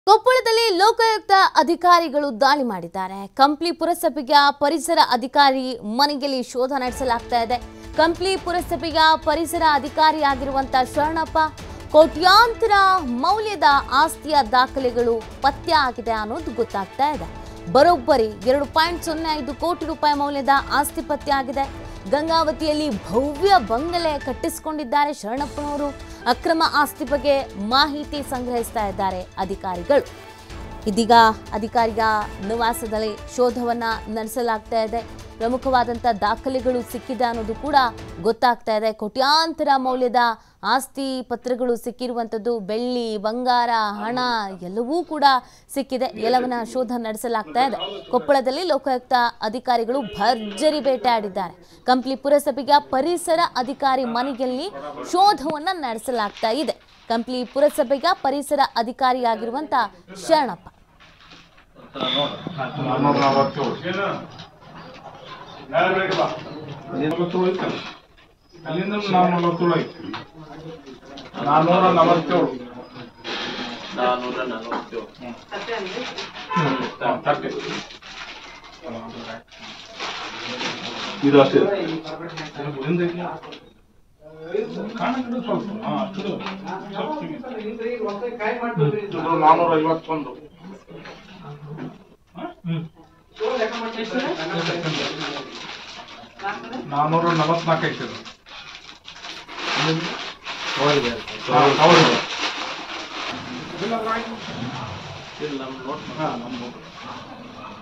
ಕೊಪ್ಪಳದಲ್ಲಿ ಲೋಕಾಯುಕ್ತ ಅಧಿಕಾರಿಗಳು ದಾಳಿ ಮಾಡಿದ್ದಾರೆ ಕಂಪ್ಲಿ ಪುರಸಭೆಯ ಪರಿಸರ ಅಧಿಕಾರಿ ಮನೆಯಲ್ಲಿ ಶೋಧ ನಡೆಸಲಾಗ್ತಾ ಇದೆ ಕಂಪ್ಲಿ ಪುರಸಭೆಯ ಪರಿಸರ ಅಧಿಕಾರಿಯಾಗಿರುವಂತ ಶರಣಪ್ಪ ಕೋಟ್ಯಾಂತರ ಮೌಲ್ಯದ ಆಸ್ತಿಯ ದಾಖಲೆಗಳು ಪತ್ತೆ ಆಗಿದೆ ಅನ್ನೋದು ಗೊತ್ತಾಗ್ತಾ ಇದೆ ಬರೋಬ್ಬರಿ ಎರಡು ಪಾಯಿಂಟ್ ಸೊನ್ನೆ ಐದು ಕೋಟಿ ರೂಪಾಯಿ ಮೌಲ್ಯದ ಆಸ್ತಿ ಪತ್ತೆ ಆಗಿದೆ ಗಂಗಾವತಿಯಲ್ಲಿ ಭವ್ಯ ಬಂಗಲೆ ಕಟ್ಟಿಸಿಕೊಂಡಿದ್ದಾರೆ ಶರಣಪ್ಪನವರು ಅಕ್ರಮ ಆಸ್ತಿ ಬಗ್ಗೆ ಮಾಹಿತಿ ಸಂಗ್ರಹಿಸ್ತಾ ಇದ್ದಾರೆ ಅಧಿಕಾರಿಗಳು ಇದೀಗ ಅಧಿಕಾರಿಯ ನಿವಾಸದಲ್ಲಿ ಶೋಧವನ್ನ ನಡೆಸಲಾಗ್ತಾ ಇದೆ ಪ್ರಮುಖವಾದಂಥ ದಾಖಲೆಗಳು ಸಿಕ್ಕಿದೆ ಅನ್ನೋದು ಕೂಡ ಗೊತ್ತಾಗ್ತಾ ಇದೆ ಕೋಟ್ಯಾಂತರ ಮೌಲ್ಯದ ಆಸ್ತಿ ಪತ್ರಗಳು ಸಿಕ್ಕಿರುವಂಥದ್ದು ಬೆಳ್ಳಿ ಬಂಗಾರ ಹಣ ಎಲ್ಲವೂ ಕೂಡ ಸಿಕ್ಕಿದೆ ಎಲ್ಲವನ್ನ ಶೋಧ ನಡೆಸಲಾಗ್ತಾ ಇದೆ ಕೊಪ್ಪಳದಲ್ಲಿ ಲೋಕಾಯುಕ್ತ ಅಧಿಕಾರಿಗಳು ಭರ್ಜರಿ ಬೇಟೆಯಾಡಿದ್ದಾರೆ ಕಂಪ್ಲಿ ಪುರಸಭೆಯ ಪರಿಸರ ಅಧಿಕಾರಿ ಮನೆಯಲ್ಲಿ ಶೋಧವನ್ನ ನಡೆಸಲಾಗ್ತಾ ಇದೆ ಕಂಪ್ಲಿ ಪುರಸಭೆಯ ಪರಿಸರ ಅಧಿಕಾರಿಯಾಗಿರುವಂತ ಶರಣಪ್ಪ ನಾನ್ನೂರ ನಲವತ್ತೇಳು ನಲವತ್ತೇಳು ಐತಲ್ಲ ಅಲ್ಲಿಂದ ನಾನ್ನೂರ ನಲವತ್ತೇಳು ಐತಿ ನಾನ್ನೂರ ನಲವತ್ತೇಳು ನಾನೂರ ನಲವತ್ತೇಳು ಹ್ಮ್, ತರ್ಟಿ. ಇದು ಅಷ್ಟೇ ಹಿಂದೆ ಇಲ್ಲ. ಕಾಣಕ್ಕಿಲ್ಲ ಸ್ವಲ್ಪ ಹಾ, ಅಷ್ಟು ಸ್ವಲ್ಪ ತೆಗಿ. ಇದು ನಾನ್ನೂರ ಐವತ್ತೊಂದು ಹಾ? ನಾನ್ನೂರ ನಲವತ್ನಾಲ್ಕು ಐತಿ ಇದು. ಹಾ, ಹೌದು. ಇಲ್ಲಿ ನಮ್ಮ ನೋಟ್ ಹಾ, ನಮ್ಮ